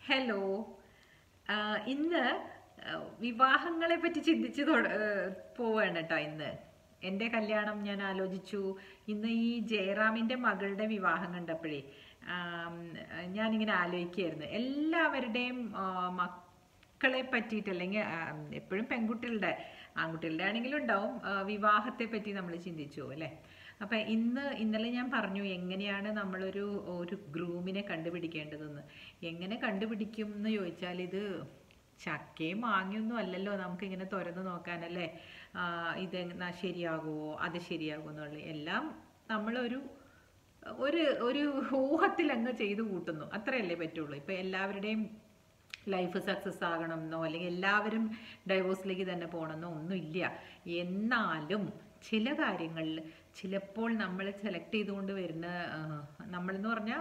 hello ആഹ് ഇന്ന് ആഹ് വിവാഹങ്ങളെ പറ്റി ചിന്തിച്ച് തുട- ആഹ് പോവാണ് കേട്ടോ ഇന്ന് എൻ്റെ കല്യാണം ഞാൻ ആലോചിച്ചു ഇന്ന് ഈ ജയറാമിൻ്റെ മകളുടെ വിവാഹം കണ്ടപ്പോഴേ ആം, ഞാനിങ്ങനെ ആലോചിക്കുകയായിരുന്നു എല്ലാവരുടെയും ആഹ് മക്കളെ പറ്റിയിട്ട് അല്ലെങ്കിൽ എപ്പോഴും പെൺകുട്ടികളുടെ ആൺകുട്ടികളുടെ ആണെങ്കിലും ഉണ്ടാവും ആഹ് വിവാഹത്തെ പറ്റി നമ്മൾ ചിന്തിച്ചു അല്ലേ അപ്പം ഇന്ന് ഇന്നലെ ഞാൻ പറഞ്ഞു എങ്ങനെയാണ് നമ്മളൊരു ഒരു ഗ്രൂമിനെ കണ്ടുപിടിക്കേണ്ടതെന്ന് എങ്ങനെ കണ്ടുപിടിക്കും എന്ന് ചോദിച്ചാൽ ഇത് ചക്കയും മാങ്ങയൊന്നും അല്ലല്ലോ നമുക്കിങ്ങനെ തുറന്ന് നോക്കാനല്ലേ ആ, ഇത് എന്നാ ശരിയാകുമോ അത് ശരിയാകുമോ എന്നുള്ള എല്ലാം നമ്മളൊരു ഒരു ഒരു ഊഹത്തിൽ അങ്ങ് ചെയ്തു കൂട്ടുന്നു അത്രയല്ലേ പറ്റുള്ളൂ ഇപ്പം എല്ലാവരുടെയും ലൈഫ് സക്സസ് ആകണമെന്നോ അല്ലെങ്കിൽ എല്ലാവരും ഡൈവോഴ്സിലേക്ക് തന്നെ പോകണമെന്നോ ഒന്നുമില്ല എന്നാലും ചില കാര്യങ്ങളിൽ ചിലപ്പോൾ നമ്മൾ സെലക്ട് ചെയ്തുകൊണ്ട് വരുന്ന നമ്മളെന്ന് പറഞ്ഞാൽ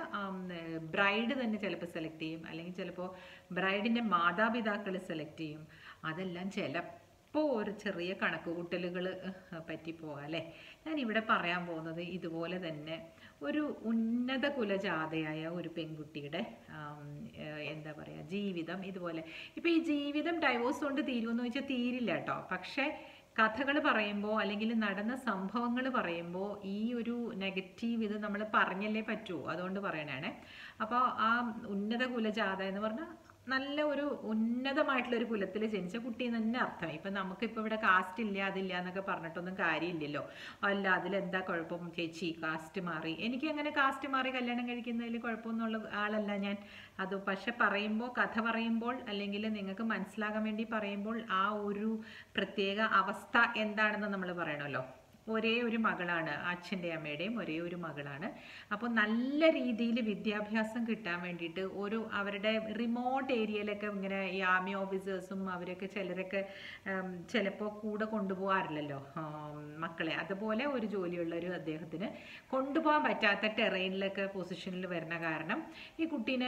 ബ്രൈഡ് തന്നെ ചിലപ്പോൾ സെലക്ട് ചെയ്യും അല്ലെങ്കിൽ ചിലപ്പോൾ ബ്രൈഡിൻ്റെ മാതാപിതാക്കൾ സെലക്ട് ചെയ്യും അതെല്ലാം ചിലപ്പോൾ ഒരു ചെറിയ കണക്കുകൂട്ടലുകൾ പറ്റിപ്പോകാം അല്ലേ ഞാൻ ഇവിടെ പറയാൻ പോകുന്നത് ഇതുപോലെ തന്നെ ഒരു ഉന്നത കുലജാതയായ ഒരു പെൺകുട്ടിയുടെ ആം, ഏഹ്, എന്താ പറയുക ജീവിതം ഇതുപോലെ ഇപ്പം ഈ ജീവിതം ഡൈവോഴ്സ് കൊണ്ട് തീരുമെന്ന് ചോദിച്ചാൽ തീരില്ല കേട്ടോ പക്ഷേ കഥകൾ പറയുമ്പോൾ അല്ലെങ്കിൽ നടന്ന സംഭവങ്ങൾ പറയുമ്പോൾ ഈ ഒരു നെഗറ്റീവ് ഇത് നമ്മൾ പറഞ്ഞല്ലേ പറ്റൂ അതുകൊണ്ട് പറയണേ അപ്പോൾ ആ ഉന്നത കുലജാത എന്ന് പറഞ്ഞാൽ നല്ല ഒരു ഉന്നതമായിട്ടുള്ള ഒരു കുലത്തിൽ ജനിച്ച കുട്ടി എന്ന് തന്നെ അർത്ഥം ഇപ്പം നമുക്കിപ്പോൾ ഇവിടെ കാസ്റ്റ് ഇല്ല അതില്ല എന്നൊക്കെ പറഞ്ഞിട്ടൊന്നും കാര്യമില്ലല്ലോ അല്ല അതിലെന്താ കുഴപ്പം ചേച്ചി കാസ്റ്റ് മാറി എനിക്ക് അങ്ങനെ കാസ്റ്റ് മാറി കല്യാണം കഴിക്കുന്നതിൽ കുഴപ്പമൊന്നുള്ള ആളല്ല ഞാൻ അത് പക്ഷെ പറയുമ്പോൾ കഥ പറയുമ്പോൾ അല്ലെങ്കിൽ നിങ്ങൾക്ക് മനസ്സിലാകാൻ വേണ്ടി പറയുമ്പോൾ ആ ഒരു പ്രത്യേക അവസ്ഥ എന്താണെന്ന് നമ്മൾ പറയണമല്ലോ ഒരേ ഒരു മകളാണ് അച്ഛൻ്റെ അമ്മയുടെയും ഒരേ ഒരു മകളാണ് അപ്പോൾ നല്ല രീതിയിൽ വിദ്യാഭ്യാസം കിട്ടാൻ വേണ്ടിയിട്ട് ഒരു അവരുടെ റിമോട്ട് ഏരിയയിലൊക്കെ ഇങ്ങനെ ഈ ആർമി ഓഫീസേഴ്സും അവരൊക്കെ ചിലരൊക്കെ ചിലപ്പോൾ കൂടെ കൊണ്ടുപോകാറില്ലല്ലോ ആം, മക്കളെ അതുപോലെ ഒരു ജോലിയുള്ള ഒരു അദ്ദേഹത്തിന് കൊണ്ടുപോകാൻ പറ്റാത്ത ടെറൈനിലൊക്കെ പൊസിഷനിൽ വരുന്ന കാരണം ഈ കുട്ടീനെ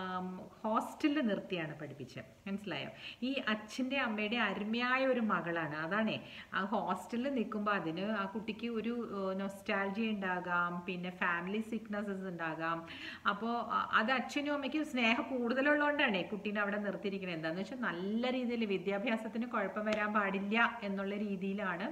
ഹോസ്റ്റലിൽ നിർത്തിയാണ് പഠിപ്പിച്ചത് മനസ്സിലായോ ഈ അച്ഛൻ്റെ അമ്മയുടെ അരുമയായ ഒരു മകളാണ് അതാണേ ആ ഹോസ്റ്റലിൽ നിൽക്കുമ്പോൾ അതിന് ആ കുട്ടിക്ക് ഒരു നൊസ്റ്റാൾജി ഉണ്ടാകാം പിന്നെ ഫാമിലി സിക്നസസ് ഉണ്ടാകാം അപ്പോൾ അത് അച്ഛനും അമ്മയ്ക്കും സ്നേഹം കൂടുതലുള്ളതുകൊണ്ടാണ് കുട്ടീനെ അവിടെ നിർത്തിയിരിക്കുന്നത് എന്താണെന്ന് വെച്ചാൽ നല്ല രീതിയിൽ വിദ്യാഭ്യാസത്തിന് കുഴപ്പം വരാൻ പാടില്ല എന്നുള്ള രീതിയിലാണ്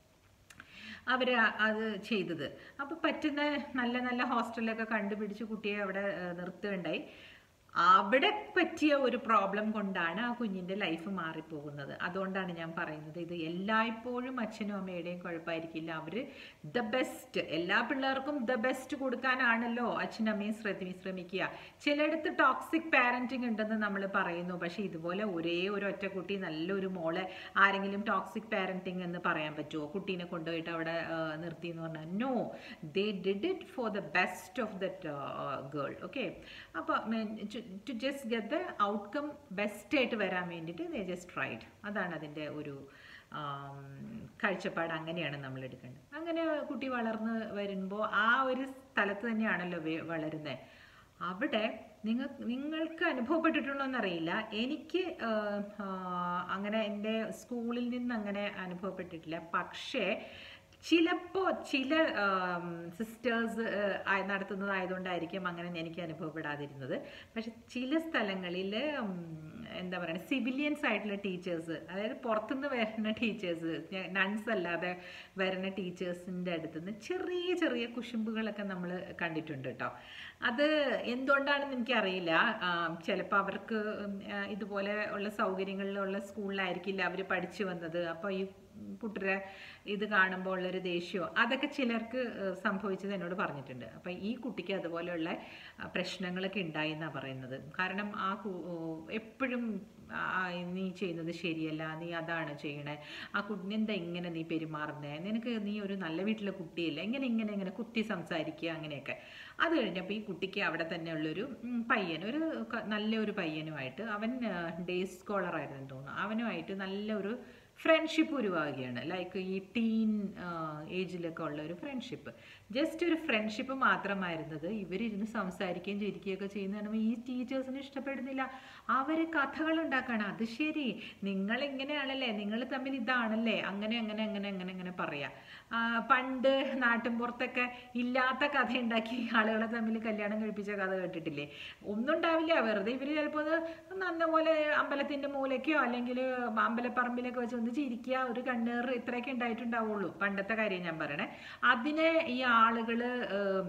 അവർ അത് ചെയ്തത് അപ്പോൾ പറ്റുന്ന നല്ല നല്ല ഹോസ്റ്റലൊക്കെ കണ്ടുപിടിച്ച് കുട്ടിയെ അവിടെ ഏഹ്, നിർത്തുകയുണ്ടായി അവിടെ പറ്റിയ ഒരു പ്രോബ്ലം കൊണ്ടാണ് ആ കുഞ്ഞിൻ്റെ ലൈഫ് മാറിപ്പോകുന്നത് അതുകൊണ്ടാണ് ഞാൻ പറയുന്നത് ഇത് എല്ലായ്പ്പോഴും അച്ഛനും അമ്മയുടെയും കുഴപ്പമായിരിക്കില്ല അവർ ദ ബെസ്റ്റ് എല്ലാ പിള്ളേർക്കും ദ ബെസ്റ്റ് കൊടുക്കാനാണല്ലോ അച്ഛനും അമ്മയും ശ്രദ്ധി ശ്രമിക്കുക ചിലയിടത്ത് ടോക്സിക് പാരന്റിങ് ഉണ്ടെന്ന് നമ്മൾ പറയുന്നു പക്ഷേ ഇതുപോലെ ഒരേ ഒരു ഒറ്റ കുട്ടി നല്ലൊരു മോളെ ആരെങ്കിലും ടോക്സിക് പാരന്റിങ് എന്ന് പറയാൻ പറ്റുമോ കുട്ടീനെ കൊണ്ടുപോയിട്ട് അവിടെ ആ, നിർത്തി എന്ന് പറഞ്ഞാൽ no they did it for the best of that girl okay അപ്പോൾ to just get the outcome best ആയിട്ട് വരാൻ വേണ്ടിയിട്ട് ദേ ജസ്റ്റ് ട്രൈഡ് അതാണ് അതിൻ്റെ ഒരു ആം, കാഴ്ചപ്പാട് അങ്ങനെയാണ് നമ്മൾ എടുക്കേണ്ടത് അങ്ങനെ കുട്ടി വളർന്ന് വരുമ്പോൾ ആ ഒരു സ്ഥലത്ത് തന്നെയാണല്ലോ വെ- വളരുന്നത് അവിടെ നിങ്ങൾ നിങ്ങൾക്ക് അനുഭവപ്പെട്ടിട്ടുണ്ടോ എന്നറിയില്ല എനിക്ക് ആ, ആ, അങ്ങനെ എൻ്റെ സ്കൂളിൽ നിന്ന് അങ്ങനെ അനുഭവപ്പെട്ടിട്ടില്ല പക്ഷേ ചിലപ്പോൾ ചില സിസ്റ്റേഴ്സ് നടത്തുന്നതായതുകൊണ്ടായിരിക്കും അങ്ങനെ എനിക്ക് അനുഭവപ്പെടാതിരുന്നത് പക്ഷെ ചില സ്ഥലങ്ങളിൽ എന്താ പറയുക സിവിലിയൻസ് ആയിട്ടുള്ള ടീച്ചേഴ്സ് അതായത് പുറത്തുനിന്ന് വരുന്ന ടീച്ചേഴ്സ് നൺസ് അല്ലാതെ വരുന്ന ടീച്ചേഴ്സിൻ്റെ അടുത്തുനിന്ന് ചെറിയ ചെറിയ കുശുമ്പുകളൊക്കെ നമ്മൾ കണ്ടിട്ടുണ്ട് കേട്ടോ അത് എന്തുകൊണ്ടാണെന്ന് എനിക്കറിയില്ല ചിലപ്പോൾ അവർക്ക് ഉം, ആ, ഇതുപോലെ ഉള്ള സൗകര്യങ്ങളിലുള്ള സ്കൂളിലായിരിക്കില്ല അവർ പഠിച്ചു വന്നത് അപ്പോൾ ഈ കുട്ടിയുടെ ഇത് കാണുമ്പോൾ ഉള്ളൊരു ദേഷ്യമോ അതൊക്കെ ചിലർക്ക് ഏഹ്, സംഭവിച്ചത് എന്നോട് പറഞ്ഞിട്ടുണ്ട് അപ്പം ഈ കുട്ടിക്ക് അതുപോലെയുള്ള ആ, പ്രശ്നങ്ങളൊക്കെ ഉണ്ടായി എന്നാണ് പറയുന്നത് കാരണം ആ കു- ഓ, എപ്പോഴും ആ, നീ ചെയ്യുന്നത് ശരിയല്ല നീ അതാണ് ചെയ്യണേ ആ കുട്ടിനെ എന്താ ഇങ്ങനെ നീ പെരുമാറുന്നേ നിനക്ക് നീ ഒരു നല്ല വീട്ടിലെ കുട്ടിയല്ല ഇങ്ങനെ ഇങ്ങനെ ഇങ്ങനെ കുത്തി സംസാരിക്കുക അങ്ങനെയൊക്കെ അത് കഴിഞ്ഞപ്പോൾ ഈ കുട്ടിക്ക് അവിടെ തന്നെ ഉള്ളൊരു ഉം, പയ്യൻ ഒരു ക- നല്ലൊരു പയ്യനുമായിട്ട് അവൻ ഡേ സ്കോളർ ആയിരുന്നു തോന്നുന്നു അവനുമായിട്ട് നല്ലൊരു ഫ്രണ്ട്ഷിപ്പ് ഉരുവാകുകയാണ് ലൈക്ക് ഈ ടീൻ ഏജിലൊക്കെ ഉള്ള ഒരു ഫ്രണ്ട്ഷിപ്പ് ജസ്റ്റ് ഒരു ഫ്രണ്ട്ഷിപ്പ് മാത്രമായിരുന്നത് ഇവരിരുന്ന് സംസാരിക്കുകയും ചിരിക്കുകയൊക്കെ ചെയ്യുന്ന കാണുമ്പോൾ ഈ ടീച്ചേഴ്സിന് ഇഷ്ടപ്പെടുന്നില്ല അവർ കഥകൾ ഉണ്ടാക്കുകയാണ് അത് ശരി നിങ്ങൾ ഇങ്ങനെയാണല്ലേ നിങ്ങൾ തമ്മിൽ ഇതാണല്ലേ അങ്ങനെ അങ്ങനെ അങ്ങനെ അങ്ങനെ അങ്ങനെ പറയാം ആ, പണ്ട് നാട്ടിൻപുറത്തൊക്കെ ഇല്ലാത്ത കഥ ഉണ്ടാക്കി ആളുകളെ തമ്മിൽ കല്യാണം കഴിപ്പിച്ച കഥ കേട്ടിട്ടില്ലേ ഒന്നും ഉണ്ടാവില്ല വെറുതെ ഇവർ ചിലപ്പോൾ നന്നപോലെ അമ്പലത്തിന്റെ മൂലയ്ക്കോ അല്ലെങ്കിൽ അമ്പലപ്പറമ്പിലൊക്കെ വെച്ച് ഒന്ന് ചിരിക്കുക ഒരു കണ്ണേറ് ഇത്രയൊക്കെ ഉണ്ടായിട്ടുണ്ടാവുള്ളൂ പണ്ടത്തെ കാര്യം ഞാൻ പറയണേ അതിനെ ഈ ആളുകള് ഏഹ്,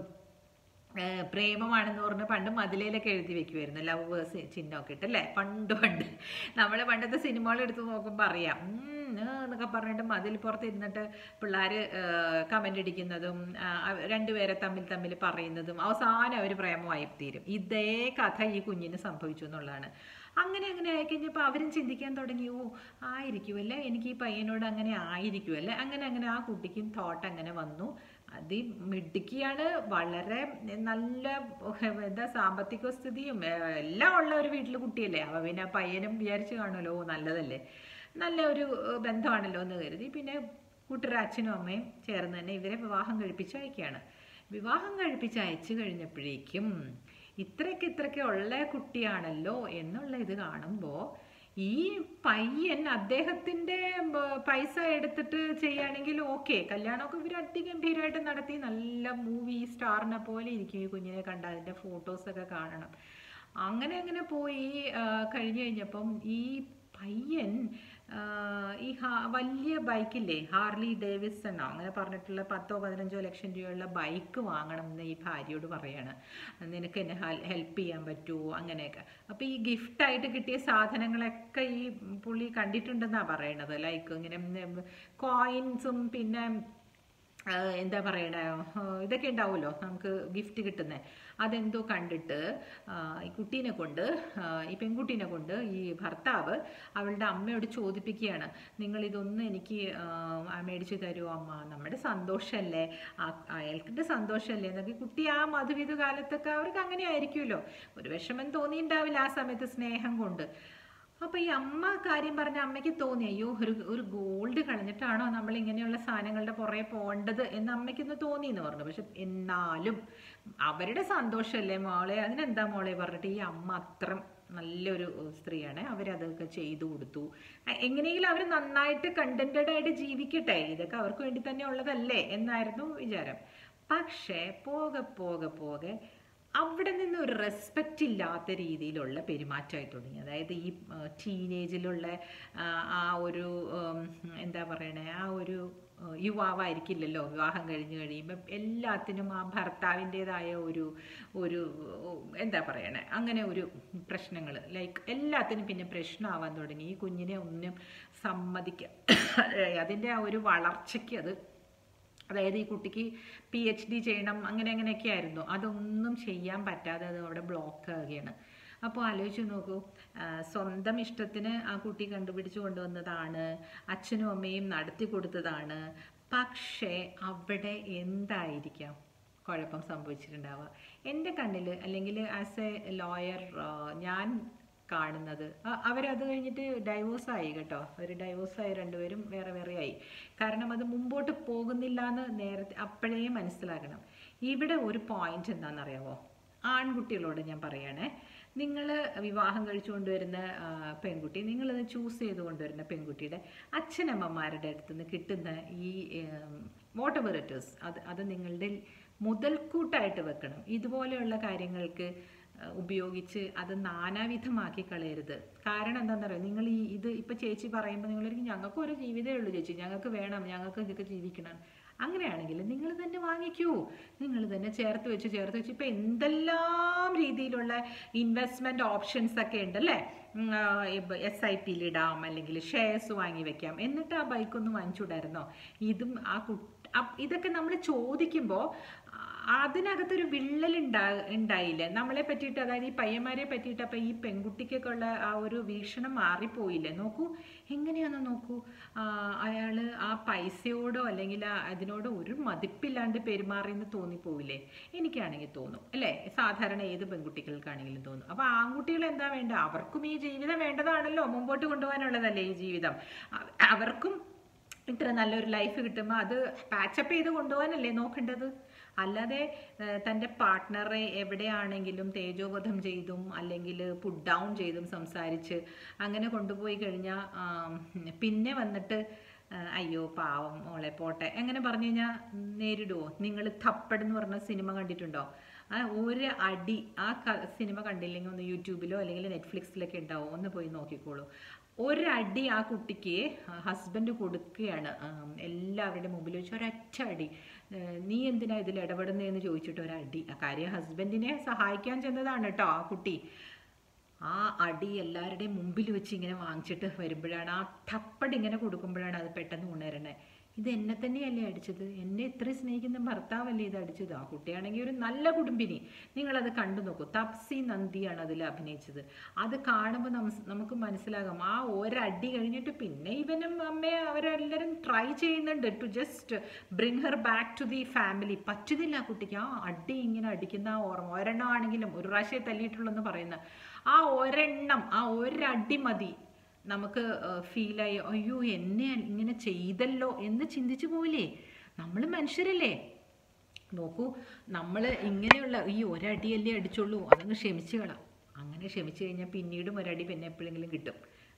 ഏഹ് പ്രേമമാണെന്ന് പറഞ്ഞ് പണ്ട് മതിലയിലൊക്കെ എഴുതി വെക്കുമായിരുന്നു ലവേഴ്സ് ചിഹ്നമൊക്കെ ഇട്ടല്ലേ പണ്ട് പണ്ട് നമ്മൾ പണ്ടത്തെ സിനിമകൾ എടുത്ത് നോക്കുമ്പോൾ അറിയാം ഉം, ഏ എന്നൊക്കെ പറഞ്ഞിട്ട് മതിൽ പുറത്ത് ഇരുന്നിട്ട് പിള്ളേർ കമൻ്റ് അടിക്കുന്നതും ആ, അവ- രണ്ടുപേരെ തമ്മിൽ തമ്മിൽ പറയുന്നതും അവസാനം അവർ പ്രേമമായി തീരും ഇതേ കഥ ഈ കുഞ്ഞിന് സംഭവിച്ചു എന്നുള്ളതാണ് അങ്ങനെ അങ്ങനെ ആയിക്കഴിഞ്ഞപ്പോൾ അവരും ചിന്തിക്കാൻ തുടങ്ങി ഓ ആയിരിക്കുമല്ലേ എനിക്ക് ഈ പയ്യനോട് അങ്ങനെ ആയിരിക്കുമല്ലേ അങ്ങനെ അങ്ങനെ ആ കുട്ടിക്കും തോട്ട് അങ്ങനെ വന്നു അത് ഈ മിടുക്കിയാണ് വളരെ നല്ല എന്താ സാമ്പത്തിക സ്ഥിതിയും ഏ, എല്ലാം ഉള്ള ഒരു വീട്ടിൽ കുട്ടിയല്ലേ അവ പിന്നെ ആ പയ്യനും വിചാരിച്ചു കാണുമല്ലോ ഓ നല്ലതല്ലേ നല്ല ഒരു ഏ, ബന്ധമാണല്ലോ എന്ന് കരുതി പിന്നെ കുട്ടിയുടെ അച്ഛനും അമ്മയും ചേർന്ന് തന്നെ ഇവരെ വിവാഹം കഴിപ്പിച്ച് അയക്കുകയാണ് വിവാഹം കഴിപ്പിച്ച് അയച്ചു കഴിഞ്ഞപ്പോഴേക്കും ഇത്രയ്ക്ക് ഇത്രയ്ക്ക് ഉള്ള കുട്ടിയാണല്ലോ എന്നുള്ള ഇത് കാണുമ്പോൾ ഈ പയ്യൻ അദ്ദേഹത്തിന്റെ ബ- പൈസ എടുത്തിട്ട് ചെയ്യുകയാണെങ്കിൽ ഓക്കെ കല്യാണമൊക്കെ ഇവർ അതിഗംഭീരമായിട്ട് നടത്തി നല്ല മൂവി സ്റ്റാറിനെ പോലെ ഇരിക്കും ഈ കുഞ്ഞിനെ കണ്ട അതിന്റെ ഫോട്ടോസൊക്കെ കാണണം അങ്ങനെ അങ്ങനെ പോയി ആ, കഴിഞ്ഞു കഴിഞ്ഞപ്പം ഈ പയ്യൻ ആ, ഈ ഹാ- വലിയ ബൈക്കില്ലേ ഹാർലി ഡേവിസണോ അങ്ങനെ പറഞ്ഞിട്ടുള്ള പത്തോ പതിനഞ്ചോ ലക്ഷം രൂപയുള്ള ബൈക്ക് വാങ്ങണം എന്ന് ഈ ഭാര്യയോട് പറയാണ് നിനക്ക് എന്നെ ഹെൽപ്പ് ചെയ്യാൻ പറ്റുമോ അങ്ങനെയൊക്കെ അപ്പോൾ ഈ ഗിഫ്റ്റായിട്ട് കിട്ടിയ സാധനങ്ങളൊക്കെ ഈ പുള്ളി കണ്ടിട്ടുണ്ടെന്നാണ് പറയണത് ലൈക്ക് ഇങ്ങനെ കോയിൻസും പിന്നെ ആ, എന്താ പറയണേ ആ, ഇതൊക്കെ ഉണ്ടാവുമല്ലോ നമുക്ക് ഗിഫ്റ്റ് കിട്ടുന്നത് അതെന്തോ കണ്ടിട്ട് ആ, ഈ കുട്ടീനെ കൊണ്ട് ആ, ഈ പെൺകുട്ടീനെ കൊണ്ട് ഈ ഭർത്താവ് അവളുടെ അമ്മയോട് ചോദിപ്പിക്കുകയാണ് നിങ്ങൾ ഇതൊന്നും എനിക്ക് ആ, മേടിച്ചു തരുമോ അമ്മ നമ്മുടെ സന്തോഷമല്ലേ ആ- അയാൾക്കിൻ്റെ സന്തോഷമല്ലേ എന്നൊക്കെ ഈ കുട്ടി ആ മധുവിധ കാലത്തൊക്കെ അവർക്ക് അങ്ങനെ ആയിരിക്കുമല്ലോ ഒരു വിഷമം തോന്നിയിട്ടുണ്ടാവില്ല ആ സമയത്ത് സ്നേഹം കൊണ്ട് അപ്പൊ ഈ അമ്മ കാര്യം പറഞ്ഞ അമ്മയ്ക്ക് തോന്നി അയ്യോ ഒരു ഒരു ഗോൾഡ് കളഞ്ഞിട്ടാണോ നമ്മൾ ഇങ്ങനെയുള്ള സാധനങ്ങളുടെ പുറകെ പോകേണ്ടത് എന്ന് അമ്മയ്ക്കൊന്ന് തോന്നി എന്ന് പറഞ്ഞു പക്ഷെ എന്നാലും അവരുടെ സന്തോഷമല്ലേ മോളെ അതിനെന്താ മോളെ പറഞ്ഞിട്ട് ഈ അമ്മ അത്ര നല്ലൊരു സ്ത്രീയാണ് അവരതൊക്കെ ചെയ്തു കൊടുത്തു എ- എങ്ങനെയെങ്കിലും അവർ നന്നായിട്ട് കണ്ടന്റഡ് ആയിട്ട് ജീവിക്കട്ടെ ഇതൊക്കെ അവർക്ക് വേണ്ടി തന്നെ ഉള്ളതല്ലേ എന്നായിരുന്നു വിചാരം പക്ഷേ പോകെ പോകെ പോകെ അവിടെ നിന്ന് ഒരു റെസ്പെക്റ്റ് ഇല്ലാത്ത രീതിയിലുള്ള പെരുമാറ്റമായി തുടങ്ങി അതായത് ഈ ടീനേജിലുള്ള ആ ഒരു ഉം, എന്താ പറയണേ ആ ഒരു ഏഹ്, യുവാവായിരിക്കില്ലല്ലോ വിവാഹം കഴിഞ്ഞ് കഴിയുമ്പം എല്ലാത്തിനും ആ ഭർത്താവിൻ്റെതായ ഒരു ഒരു ഉം, എന്താ പറയണേ അങ്ങനെ ഒരു പ്രശ്നങ്ങൾ ലൈക്ക് എല്ലാത്തിനും പിന്നെ പ്രശ്നമാവാൻ തുടങ്ങി ഈ കുഞ്ഞിനെ ഒന്നും സമ്മതിക്കുക അതിൻ്റെ ആ ഒരു വളർച്ചയ്ക്ക് അത് അതായത് ഈ കുട്ടിക്ക് പി എച്ച് ഡി ചെയ്യണം അങ്ങനെ അങ്ങനെയൊക്കെ ആയിരുന്നു അതൊന്നും ചെയ്യാൻ പറ്റാതെ അത് അവിടെ ബ്ലോക്ക് ആകുകയാണ് അപ്പോൾ ആലോചിച്ച് നോക്കൂ ആ, സ്വന്തം ഇഷ്ടത്തിന് ആ കുട്ടി കണ്ടുപിടിച്ചു കൊണ്ടുവന്നതാണ് അച്ഛനും അമ്മയും നടത്തി കൊടുത്തതാണ് പക്ഷേ അവിടെ എന്തായിരിക്കാം കുഴപ്പം സംഭവിച്ചിട്ടുണ്ടാവുക എൻ്റെ കണ്ണിൽ അല്ലെങ്കിൽ ആസ് എ ലോയർ ഞാൻ കാണുന്നത് അ- അവരത് കഴിഞ്ഞിട്ട് ഡൈവോഴ്സ് ആയി കേട്ടോ അവർ ഡൈവോഴ്സ് ആയി രണ്ടുപേരും വേറെ വേറെ ആയി കാരണം അത് മുമ്പോട്ട് പോകുന്നില്ല എന്ന് നേരത്തെ അപ്പോഴേ മനസ്സിലാക്കണം ഇവിടെ ഒരു പോയിന്റ് എന്താണെന്നറിയാമോ ആൺകുട്ടികളോട് ഞാൻ പറയണേ നിങ്ങൾ വിവാഹം കഴിച്ചു കൊണ്ടുവരുന്ന ആ, പെൺകുട്ടി നിങ്ങളത് ചൂസ് ചെയ്ത് കൊണ്ടുവരുന്ന പെൺകുട്ടിയുടെ അച്ഛനമ്മമാരുടെ അടുത്ത് നിന്ന് കിട്ടുന്ന ഈ വാട്ട് എവർ ഇറ്റേഴ്സ് അത് അത് നിങ്ങളുടെ മുതൽക്കൂട്ടായിട്ട് വെക്കണം ഇതുപോലെയുള്ള കാര്യങ്ങൾക്ക് ആ, ഉപയോഗിച്ച് അത് നാനാവിധമാക്കി കളയരുത് കാരണം എന്താണെന്ന് പറയുക നിങ്ങൾ ഈ ഇത് ഇപ്പം ചേച്ചി പറയുമ്പോൾ നിങ്ങളൊരിക്കും ഞങ്ങൾക്ക് ഒരു ജീവിതമേ ഉള്ളൂ ചേച്ചി ഞങ്ങൾക്ക് വേണം ഞങ്ങൾക്ക് ഇതൊക്കെ ജീവിക്കണം അങ്ങനെയാണെങ്കിൽ നിങ്ങൾ തന്നെ വാങ്ങിക്കൂ നിങ്ങൾ തന്നെ ചേർത്ത് വെച്ച് ചേർത്ത് വെച്ച് ഇപ്പം എന്തെല്ലാം രീതിയിലുള്ള ഇൻവെസ്റ്റ്മെൻറ്റ് ഓപ്ഷൻസ് ഒക്കെ ഉണ്ടല്ലേ എസ് ഐ പിയിൽ ഇടാം അല്ലെങ്കിൽ ഷെയർസ് വാങ്ങി വെക്കാം എന്നിട്ട് ആ ബൈക്ക് ഒന്ന് വാങ്ങിച്ചുകൂടായിരുന്നോ ഇതും ആ കുട്ടി ഇതൊക്കെ നമ്മൾ ചോദിക്കുമ്പോൾ അതിനകത്തൊരു വിള്ളൽ ഉണ്ടാ ഉണ്ടായില്ലേ നമ്മളെ പറ്റിയിട്ട് അതായത് ഈ പയ്യന്മാരെ പറ്റിയിട്ട് അപ്പം ഈ പെൺകുട്ടിക്കൊക്കെ ഉള്ള ആ ഒരു വീക്ഷണം മാറിപ്പോയില്ലേ നോക്കൂ എങ്ങനെയാണെന്ന് നോക്കൂ അയാൾ ആ പൈസയോടോ അല്ലെങ്കിൽ ആ അതിനോടോ ഒരു മതിപ്പില്ലാണ്ട് പെരുമാറിയെന്ന് തോന്നിപ്പോവില്ലേ എനിക്കാണെങ്കിൽ തോന്നും അല്ലേ സാധാരണ ഏത് പെൺകുട്ടികൾക്കാണെങ്കിലും തോന്നും അപ്പോൾ ആൺകുട്ടികൾ എന്താ വേണ്ട അവർക്കും ഈ ജീവിതം വേണ്ടതാണല്ലോ മുമ്പോട്ട് കൊണ്ടുപോകാനുള്ളതല്ലേ ഈ ജീവിതം അവ- അവർക്കും ഇത്ര നല്ലൊരു ലൈഫ് കിട്ടുമ്പോൾ അത് പാച്ചപ്പ് ചെയ്ത് കൊണ്ടുപോകാനല്ലേ നോക്കേണ്ടത് അല്ലാതെ ഏഹ്, തൻ്റെ പാർട്ട്ണറെ എവിടെയാണെങ്കിലും തേജോവധം ചെയ്തും അല്ലെങ്കിൽ പുഡ് ഡൗൺ ചെയ്തും സംസാരിച്ച് അങ്ങനെ കൊണ്ടുപോയി കഴിഞ്ഞാൽ പിന്നെ വന്നിട്ട് ഏഹ്, അയ്യോ പാവം മോളെ പോട്ടെ എങ്ങനെ പറഞ്ഞു കഴിഞ്ഞാൽ നേരിടുമോ നിങ്ങൾ തപ്പട് എന്ന് പറഞ്ഞ സിനിമ കണ്ടിട്ടുണ്ടോ ആ ഒരു അടി ആ ക- സിനിമ കണ്ടില്ലെങ്കിൽ ഒന്ന് യൂട്യൂബിലോ അല്ലെങ്കിൽ നെറ്റ്ഫ്ലിക്സിലൊക്കെ ഉണ്ടാവും ഒന്ന് പോയി നോക്കിക്കോളൂ ഒരടി ആ കുട്ടിക്ക് ഹസ്ബൻഡ് കൊടുക്കുകയാണ് ആം, എല്ലാവരുടെ മുമ്പിൽ വെച്ച് ഒരൊറ്റ അടി ഏഹ്, നീ എന്തിനാ ഇതിൽ ഇടപെടുന്നതെന്ന് ചോദിച്ചിട്ട് ഒരടി ആ കാര്യം ഹസ്ബൻഡിനെ സഹായിക്കാൻ ചെന്നതാണ് കേട്ടോ ആ കുട്ടി ആ അടി എല്ലാവരുടെയും മുമ്പിൽ വെച്ച് ഇങ്ങനെ വാങ്ങിച്ചിട്ട് വരുമ്പോഴാണ് ആ ടപ്പടി ഇങ്ങനെ കൊടുക്കുമ്പോഴാണ് അത് പെട്ടെന്ന് ഉണരണേ ഇത് എന്നെ തന്നെയല്ലേ അടിച്ചത് എന്നെ ഇത്രയും സ്നേഹിക്കുന്ന ഭർത്താവല്ലേ ഇത് അടിച്ചത് ആ കുട്ടിയാണെങ്കിൽ ഒരു നല്ല കുടുംബിനി നിങ്ങളത് കണ്ടു നോക്കൂ തപ്സി നന്ദിയാണ് അതിൽ അഭിനയിച്ചത് അത് കാണുമ്പോൾ നമസ് നമുക്ക് മനസ്സിലാകാം ആ ഒരടി കഴിഞ്ഞിട്ട് പിന്നെ ഇവനും അമ്മയെ അവരെല്ലാവരും ട്രൈ ചെയ്യുന്നുണ്ട് to just bring her back to the family പറ്റുന്നില്ല ആ കുട്ടിക്ക് ആ അടി ഇങ്ങനെ അടിക്കുന്ന ആ ഓർമ്മ ഒരെണ്ണം ആണെങ്കിലും ഒരു പ്രാവശ്യം തല്ലിയിട്ടുള്ളൂ എന്ന് പറയുന്ന ആ ഒരെണ്ണം ആ ഒരടി മതി നമുക്ക് ഫീലായി അയ്യോ എന്നെ ഇങ്ങനെ ചെയ്തല്ലോ എന്ന് ചിന്തിച്ചു പോവില്ലേ നമ്മൾ മനുഷ്യരല്ലേ നോക്കൂ നമ്മൾ ഇങ്ങനെയുള്ള ഈ ഒരടിയല്ലേ അടിച്ചുള്ളൂ അതങ്ങ് ക്ഷമിച്ചു കളാം അങ്ങനെ ക്ഷമിച്ചു കഴിഞ്ഞാൽ പിന്നീടും ഒരടി പിന്നെ എപ്പോഴെങ്കിലും കിട്ടും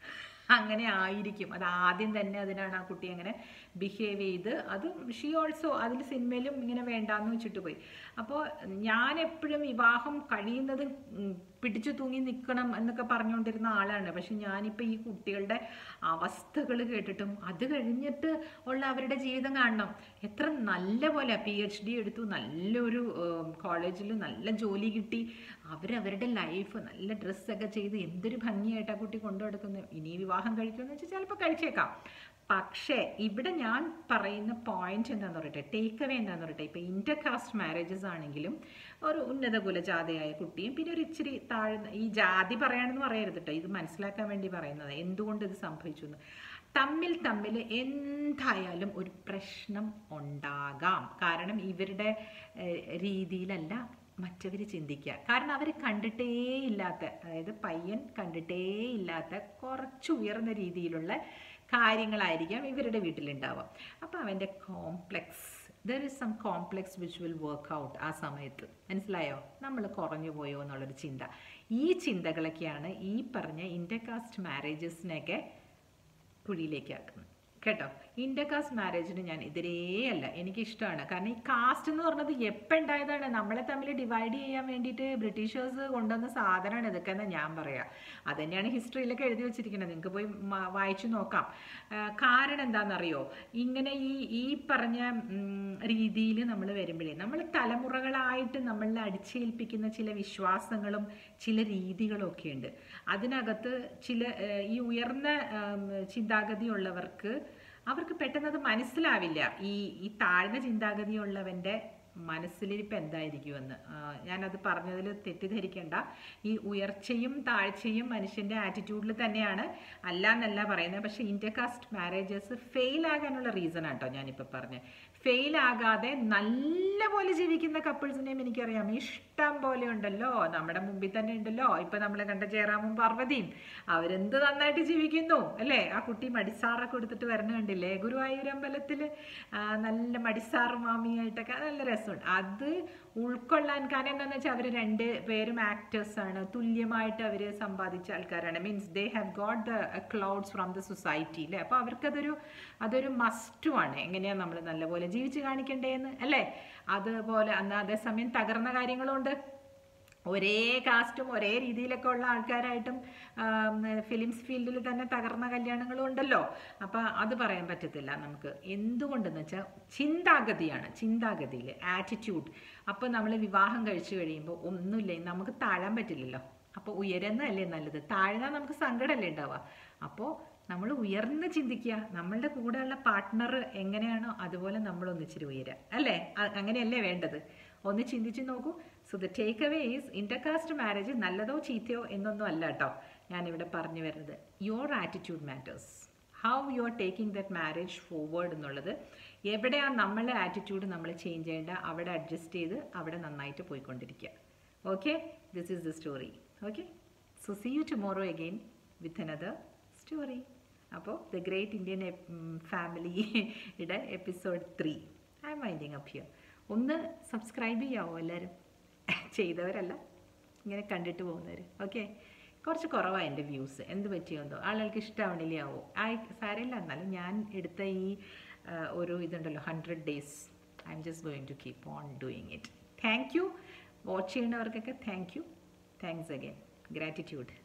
അങ്ങനെ ആയിരിക്കും അത് ആദ്യം തന്നെ അതിനാണ് ആ കുട്ടി അങ്ങനെ ബിഹേവ് ചെയ്ത് അതും ഷീ ഓൾസോ അതിൽ സിനിമയിലും ഇങ്ങനെ വേണ്ടാന്ന് വെച്ചിട്ട് പോയി അപ്പോൾ ഞാൻ എപ്പോഴും വിവാഹം കഴിയുന്നത് ഉം, പിടിച്ചു തൂങ്ങി നിൽക്കണം എന്നൊക്കെ പറഞ്ഞുകൊണ്ടിരുന്ന ആളാണ് പക്ഷെ ഞാനിപ്പോൾ ഈ കുട്ടികളുടെ അവസ്ഥകൾ കേട്ടിട്ടും അത് കഴിഞ്ഞിട്ട് ഉള്ള അവരുടെ ജീവിതം കാണണം എത്ര നല്ല പോലെ പി എച്ച് ഡി എടുത്തു നല്ലൊരു കോളേജിൽ നല്ല ജോലി കിട്ടി അവരവരുടെ ലൈഫ് നല്ല ഡ്രസ്സൊക്കെ ചെയ്ത് എന്തൊരു ഭംഗിയായിട്ട് ആ കുട്ടി കൊണ്ടു നടക്കുന്നത് ഇനി വിവാഹം കഴിക്കുമെന്ന് വെച്ചാൽ ചിലപ്പോൾ കഴിച്ചേക്കാം പക്ഷേ ഇവിടെ ഞാൻ പറയുന്ന പോയിന്റ് എന്താന്ന് പറയട്ടെ ടേക്ക് അവേ എന്താന്ന് പറയട്ടെ ഇപ്പൊ ഇന്റർ കാസ്റ്റ് മാരേജസ് ആണെങ്കിലും ഒരു ഉന്നത കുലജാതയായ കുട്ടിയും പിന്നെ ഒരു ഇച്ചിരി താഴ്ന്ന ഈ ജാതി പറയാണെന്ന് പറയരുത് കേട്ടോ ഇത് മനസ്സിലാക്കാൻ വേണ്ടി പറയുന്നത് എന്തുകൊണ്ട് ഇത് സംഭവിച്ചു എന്ന് തമ്മിൽ തമ്മിൽ എന്തായാലും ഒരു പ്രശ്നം ഉണ്ടാകാം കാരണം ഇവരുടെ ഏഹ്, രീതിയിലല്ല മറ്റവർ ചിന്തിക്കുക കാരണം അവർ കണ്ടിട്ടേ ഇല്ലാത്ത അതായത് പയ്യൻ കണ്ടിട്ടേ ഇല്ലാത്ത കുറച്ച് ഉയർന്ന രീതിയിലുള്ള കാര്യങ്ങളായിരിക്കാം ഇവരുടെ വീട്ടിലുണ്ടാവുക അപ്പോൾ അവൻ്റെ complex there is some complex which will work out ആ സമയത്ത് മനസ്സിലായോ നമ്മൾ കുറഞ്ഞു പോയോ എന്നുള്ളൊരു ചിന്ത ഈ ചിന്തകളൊക്കെയാണ് ഈ പറഞ്ഞ ഇൻ്റർകാസ്റ്റ് മാരേജസിനെയൊക്കെ കുഴിയിലേക്ക് ആക്കുന്നത് കേട്ടോ ഇൻ്റർകാസ്റ്റ് മാരേജിന് ഞാൻ എതിരേ അല്ല എനിക്കിഷ്ടമാണ് കാരണം ഈ കാസ്റ്റ് എന്ന് പറഞ്ഞത് എപ്പോൾ ഉണ്ടായതാണ് നമ്മളെ തമ്മിൽ ഡിവൈഡ് ചെയ്യാൻ വേണ്ടിയിട്ട് ബ്രിട്ടീഷേഴ്സ് കൊണ്ടുവന്ന സാധനമാണ് ഇതൊക്കെ എന്ന് ഞാൻ പറയാം അത് തന്നെയാണ് ഹിസ്റ്ററിയിലൊക്കെ എഴുതി വെച്ചിരിക്കുന്നത് നിങ്ങൾക്ക് പോയി മ- വായിച്ചു നോക്കാം ആ, കാരണം എന്താണെന്നറിയോ ഇങ്ങനെ ഈ ഈ പറഞ്ഞ രീതിയിൽ നമ്മൾ വരുമ്പോഴേ നമ്മൾ തലമുറകളായിട്ട് നമ്മളിൽ അടിച്ചേൽപ്പിക്കുന്ന ചില വിശ്വാസങ്ങളും ചില രീതികളും ഒക്കെ ഉണ്ട് അതിനകത്ത് ചില ഏഹ്, ഈ ഉയർന്ന ആം, ചിന്താഗതിയുള്ളവർക്ക് അവർക്ക് പെട്ടെന്ന് അത് മനസ്സിലാവില്ല ഈ ഈ താഴ്ന്ന ചിന്താഗതിയുള്ളവൻ്റെ മനസ്സിലിരിപ്പ് എന്തായിരിക്കുമെന്ന് ആ, ഞാനത് പറഞ്ഞതിൽ തെറ്റിദ്ധരിക്കേണ്ട ഈ ഉയർച്ചയും താഴ്ചയും മനുഷ്യൻ്റെ ആറ്റിറ്റ്യൂഡിൽ തന്നെയാണ് അല്ല എന്നല്ല പറയുന്നത് പക്ഷേ ഇന്റർകാസ്റ്റ് മാരേജസ് ഫെയിൽ ആകാനുള്ള റീസൺ ആട്ടോ ഞാനിപ്പോൾ പറഞ്ഞത് ഫെയിൽ ആകാതെ നല്ല പോലെ ജീവിക്കുന്ന കപ്പിൾസിനെയും എനിക്കറിയാം ഇഷ്ടം പോലെ ഉണ്ടല്ലോ നമ്മുടെ മുമ്പിൽ തന്നെ ഉണ്ടല്ലോ ഇപ്പൊ നമ്മൾ കണ്ട ജയറാമും പാർവതിയും അവരെന്ത് നന്നായിട്ട് ജീവിക്കുന്നു അല്ലേ ആ കുട്ടി മടിസാറൊക്കെ എടുത്തിട്ട് വരണ കണ്ടില്ലേ ഗുരുവായൂരമ്പലത്തിൽ നല്ല മടിസാറ് മാമിയായിട്ടൊക്കെ നല്ല രസമുണ്ട് അത് ഉൾക്കൊള്ളാൻ കാരണം എന്താണെന്ന് വെച്ചാൽ അവർ രണ്ട് പേരും ആക്ടേഴ്സ് ആണ് തുല്യമായിട്ട് അവർ സമ്പാദിച്ച ആൾക്കാരാണ് means they have got the clouds from the society അല്ലേ അപ്പോൾ അവർക്കതൊരു അതൊരു മസ്റ്റുമാണ് എങ്ങനെയാണ് നമ്മൾ നല്ലപോലെ ജീവിച്ച് കാണിക്കണ്ടേന്ന് അല്ലേ അതുപോലെ അന്ന് അതേസമയം തകർന്ന കാര്യങ്ങളുണ്ട് ഒരേ കാസ്റ്റും ഒരേ രീതിയിലൊക്കെ ഉള്ള ആൾക്കാരായിട്ടും ഫിലിംസ് ഫീൽഡിൽ തന്നെ തകർന്ന കല്യാണങ്ങളും ഉണ്ടല്ലോ അപ്പം അത് പറയാൻ പറ്റത്തില്ല നമുക്ക് എന്തുകൊണ്ടെന്ന് വെച്ചാൽ ചിന്താഗതിയാണ് ചിന്താഗതിയിൽ ആറ്റിറ്റ്യൂഡ് അപ്പോൾ നമ്മൾ വിവാഹം കഴിച്ചു കഴിയുമ്പോൾ ഒന്നുമില്ല നമുക്ക് താഴാൻ പറ്റില്ലല്ലോ അപ്പോൾ ഉയരുന്നതല്ലേ നല്ലത് താഴ്ന്നാൽ നമുക്ക് സങ്കടമല്ലേ ഉണ്ടാവുക അപ്പോൾ നമ്മൾ ഉയർന്ന് ചിന്തിക്കുക നമ്മളുടെ കൂടെയുള്ള പാർട്ട്ണർ എങ്ങനെയാണോ അതുപോലെ നമ്മൾ ഒന്നിച്ചിരി ഉയരുക അല്ലേ അ- അങ്ങനെയല്ലേ വേണ്ടത് ഒന്ന് ചിന്തിച്ച് നോക്കൂ so the takeaway is intercaste marriage നല്ലതോ ചീത്തയോ എന്നൊന്നും അല്ല കേട്ടോ ഞാനിവിടെ പറഞ്ഞു വരുന്നത് your attitude matters how you are taking that marriage forward എന്നുള്ളത് എവിടെയാണ് നമ്മളെ ആറ്റിറ്റ്യൂഡ് നമ്മൾ ചേഞ്ച് ചെയ്യേണ്ട അവിടെ അഡ്ജസ്റ്റ് ചെയ്ത് അവിടെ നന്നായിട്ട് പോയിക്കൊണ്ടിരിക്കുക okay this is the story okay so see you tomorrow again with another story അപ്പോൾ ദ ഗ്രേറ്റ് ഇന്ത്യൻ ഫാമിലിയുടെ episode three I am winding up here ഒന്ന് സബ്സ്ക്രൈബ് ചെയ്യാവോ എല്ലാവരും ചെയ്തവരല്ല ഇങ്ങനെ കണ്ടിട്ട് പോകുന്നവർ ഓക്കെ കുറച്ച് കുറവാണ് എൻ്റെ വ്യൂസ് എന്ത് പറ്റിയോന്തോ ആളുകൾക്ക് ഇഷ്ടമാവണില്ലയാവോ ആ സാരമില്ല എന്നാലും ഞാൻ എടുത്ത ഈ ആ, ഒരു ഇതുണ്ടല്ലോ hundred days I am just going to keep on doing it thank you watch ചെയ്യുന്നവർക്കൊക്കെ thank you thanks again gratitude